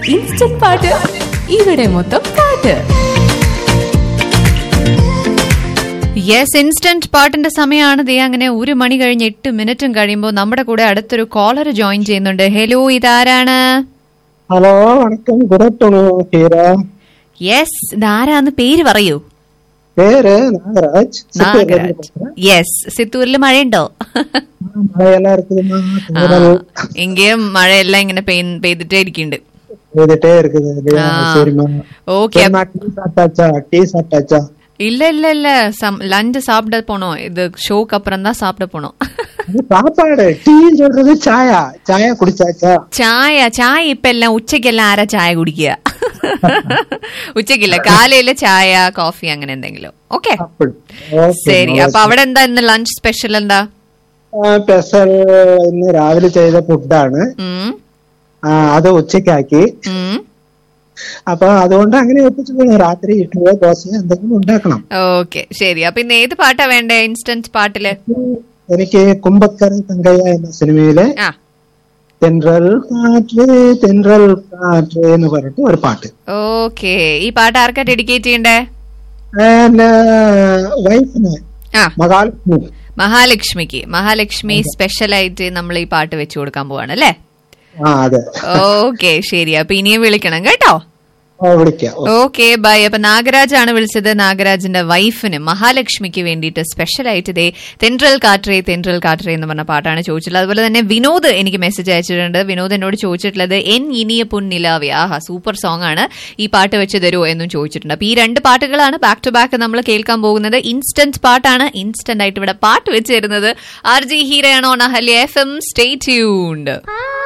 Instant പാട്ട് ഇവിടെ മൊത്തം പാട്ട് യെസ് ഇൻസ്റ്റന്റ് പാട്ടിന്റെ സമയമാണ് ദേ അങ്ങനെ ഒരു മണി കഴിഞ്ഞ് എട്ട് മിനിറ്റും കഴിയുമ്പോൾ നമ്മുടെ കൂടെ അടുത്തൊരു കോളർ ജോയിൻ ചെയ്യുന്നുണ്ട് ഹലോ ഇതാരാണ് ഹലോ വണക്കം ഗുഡ് ആഫ്റ്റർനൂൺ ഹീര യെസ് ഇതാരാന്ന് പേര് പറയൂ പേര് നാഗരാജ് നാഗരാജ് യെസ് സിത്തൂരിൽ മഴയുണ്ടോ മഴയെല്ലാം இருக்குதுமா ആ, എങ്കിലും മഴയെല്ലാം ഇങ്ങനെ പെയ്- പെയ്തിട്ടേ ഇരിക്കുന്നുണ്ട് ചെയ്തിട്ടേ இருக்குது இல்லையா ஆ. சரிம்மா ஓகே சரிம்மா, டீ சாப்பிட்டாச்சா டீ சாப்பிட்டாச்சா இல்ல இல்ல இல்ல லஞ்ச் சாப்பிட போனோம் இது ஷோக்கு அப்புறம் தான் சாப்பிட போனோம் அது சாப்பாடு டீன்னு சொல்றது சாயா சாயா குடிச்சாச்சா ചായ ചായ ഇപ്പൊ എല്ലാം ഉച്ചക്കെല്ലാം ആരാ ചായ കുടിക്കുക ഉച്ചക്കില്ല കാലയില് ചായ കോഫി അങ്ങനെ എന്തെങ്കിലും ഓക്കെ அப்படி ശരി അപ്പൊ അവിടെ എന്താ ഇന്ന് ലഞ്ച് സ്പെഷ്യൽ എന്താ സ്പെഷ്യൽ ഇന്ന് രാവിലെ ചെയ്ത ഫുഡാണ് ഉം, അത് ഉച്ചക്കാക്കി ഉം. അപ്പൊ അതുകൊണ്ട് അങ്ങനെ ഒപ്പിച്ചു പോയി. രാത്രി ഇഡ്ഡലിയോ ദോശയോ എന്തെങ്കിലും ഉണ്ടാക്കണം ഓക്കെ ശരി അപ്പൊ ഇന്ന് ഏത് പാട്ടാ വേണ്ടേ ഇൻസ്റ്റന്റ് പാട്ടില് എനിക്ക് കുമ്പക്കര തങ്കയ്യ എന്ന സിനിമയിലെ ആ തെൻട്രൽ കാറ്റ് തെൻട്രൽ കാറ്റ് എന്ന് പറഞ്ഞിട്ട് ഒരു പാട്ട് ഓക്കെ ഈ പാട്ട് ആർക്കാ ഡെഡിക്കേറ്റ് ചെയ്യണ്ടേ എന്റെ വൈഫിന് ആ മഹാലക്ഷ്മി മഹാലക്ഷ്മിക്ക് മഹാലക്ഷ്മി സ്പെഷ്യൽ ആയിട്ട് നമ്മൾ ഈ പാട്ട് വെച്ചു കൊടുക്കാൻ പോവാണ് അല്ലേ ആ അതെ ഓക്കെ ശരി അപ്പൊ ഇനിയും വിളിക്കണം കേട്ടോ ആ, വിളിക്കാം ഓ. ഓക്കെ ബൈ അപ്പൊ നാഗരാജാണ് വിളിച്ചത് നാഗരാജിന്റെ വൈഫിന് മഹാലക്ഷ്മിക്ക് വേണ്ടിയിട്ട് സ്പെഷ്യൽ ആയിട്ട് ഇതേ തെൻട്രൽ കാട്രേ തെൻട്രൽ കാട്രേ എന്ന് പറഞ്ഞ പാട്ടാണ് ചോദിച്ചിട്ടുള്ളത് അതുപോലെ തന്നെ വിനോദ് എനിക്ക് മെസ്സേജ് അയച്ചിട്ടുണ്ട് വിനോദ് എന്നോട് ചോദിച്ചിട്ടുള്ളത് എൻ ഇനിയ പുന്നിലാവ്യ ആഹാ സൂപ്പർ സോങ് ആണ് ഈ പാട്ട് വെച്ച് തരുമോ എന്നും ചോദിച്ചിട്ടുണ്ട് അപ്പൊ ഈ രണ്ട് പാട്ടുകളാണ് ബാക്ക് ടു ബാക്ക് നമ്മൾ കേൾക്കാൻ പോകുന്നത് ഇൻസ്റ്റന്റ് പാട്ടാണ് ഇൻസ്റ്റന്റ് ആയിട്ട് ഇവിടെ പാട്ട് വെച്ച് തരുന്നത് ആർ ജി ഹീറയാണോ Ahalya F M stay tuned